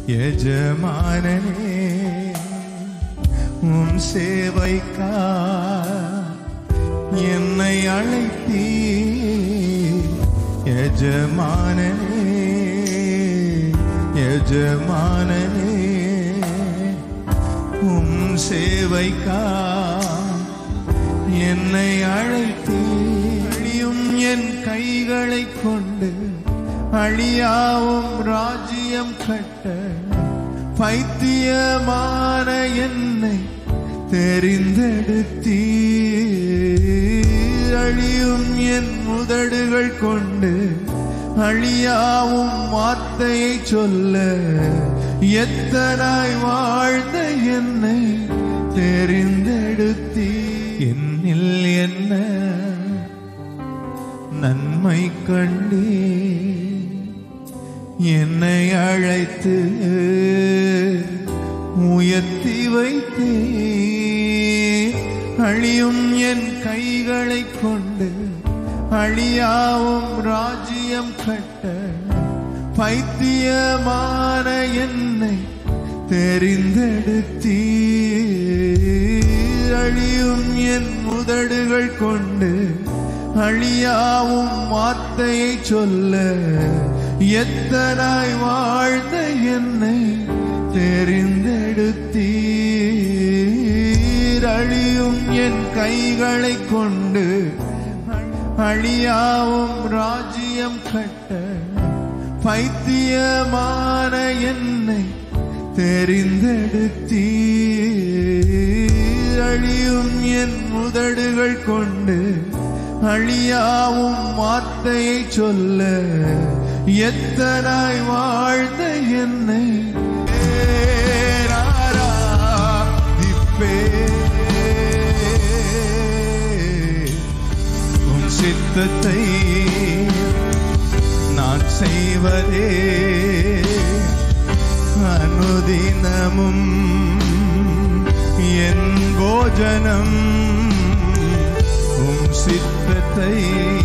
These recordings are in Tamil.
எஜமானனே உம் சேவைக்கா என்னை அழைத்தீ எஜமானனே எஜமானனே உம் சேவைக்கா என்னை அழைத்தீ அழியும் என் கைகளை கொண்டு அழியாவும் ராஜ்யம் கட்ட பைத்தியமான என்னை தெரிந்தெடுத்தீ அழியும் என் முதடுகள் கொண்டு அழியாவும் வார்த்தையை சொல்ல எத்தனாய் வாழ்ந்த என்னை தெரிந்தெடுத்தீ என்னில் என்ன நன்மை கண்டே என்னை அழைத்து உயர்த்தி வைத்தே அழியும் என் கைகளை கொண்டு அழியாவும் ராஜ்யம் கட்ட பைத்தியமான என்னை தெரிந்தெடுத்தீ அழியும் என் முதடுகள் கொண்டு அழியாவும் வார்த்தையை சொல்ல எத்தனாய் வாழ்ந்த என்னை தெரிந்தெடுத்தீர் அழியும் என் கைகளை கொண்டு அழியாவும் ராஜ்யம் கட்ட பைத்தியமான என்னை தெரிந்தெடுத்தீர் அழியும் என் முதடுகள் கொண்டு அழியாவும் வார்த்தையை சொல்ல எத்தனாய் வாழ்ந்த என்னை உன் சித்தத்தை நான் செய்வதே அனுதினமும் என் போஜனம் உம் சித்தத்தை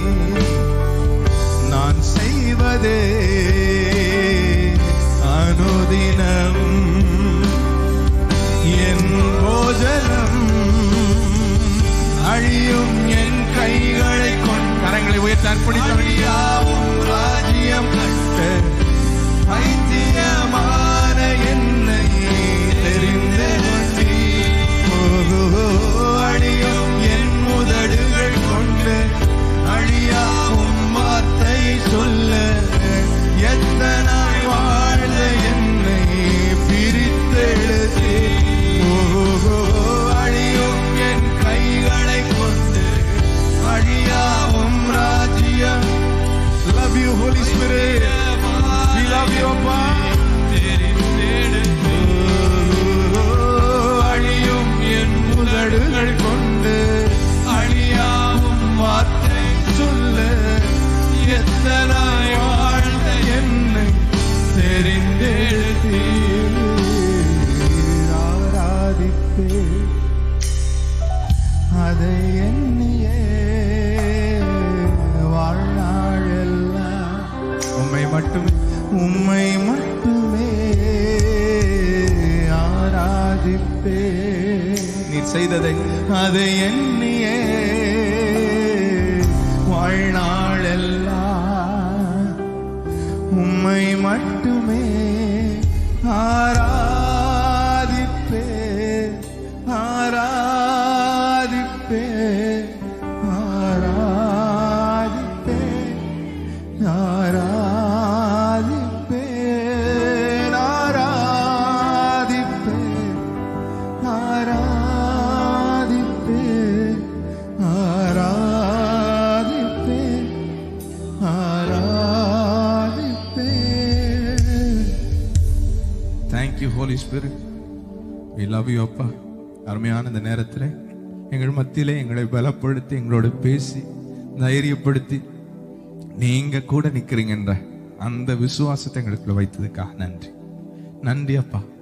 நான் செய்வதே அனுதினம் என் போஜனம் அழியும் என் கைகளை கொண்டு கரங்களை உயர்த்த அர்ப்பணித்தவழியாவும் ராஜ்யம் கட்ட பைத்தியமான என்னை தெரிந்த அழியும் என் முதடுகள் கொண்டு அழியாவும் வார்த்தை சொல்ல எத்தனாய் வாழ்ந்த என்னை பிரித்தெழுதி ஓஹோ அழியும் என் கைகளை கொண்டு அழியாவும் ராஜ்யம் love you holy spirit we love you அப்பா அழியும் என் முதடுகள் கொண்டு அழியாவும் வார்த்தை சொல்ல எத்தனாய் வாழ்ந்த என்னை தெரிந்தெழுதி ஆராதிப்பே அதை எண்ணியே வாழ்நாளெல்லாம் உம்மை மட்டுமே உம்மை மட்டுமே ஆராதிப்பே நீர் செய்ததை அதை எண்ணியே வாழ்நாளெல்லாம் உம்மை மட்டுமே ஆராதிப்பே ஆராதிப்பே ஆராதிப்பே ஆராதிப்பே ஆராதிப்பே ஆராதிப்பே ஆராதிப்பே ஆராதிப்பே thank you holy spirit we love you அப்பா அருமையான இந்த நேரத்தில் எங்கள் மத்தியிலே எங்களை பலப்படுத்தி எங்களோட பேசி தைரியப்படுத்தி நீங்க கூட நிக்கிறீங்கன்ற அந்த விசுவாசத்தை எங்களுக்குள்ள வைத்ததுக்காக நன்றி நன்றி அப்பா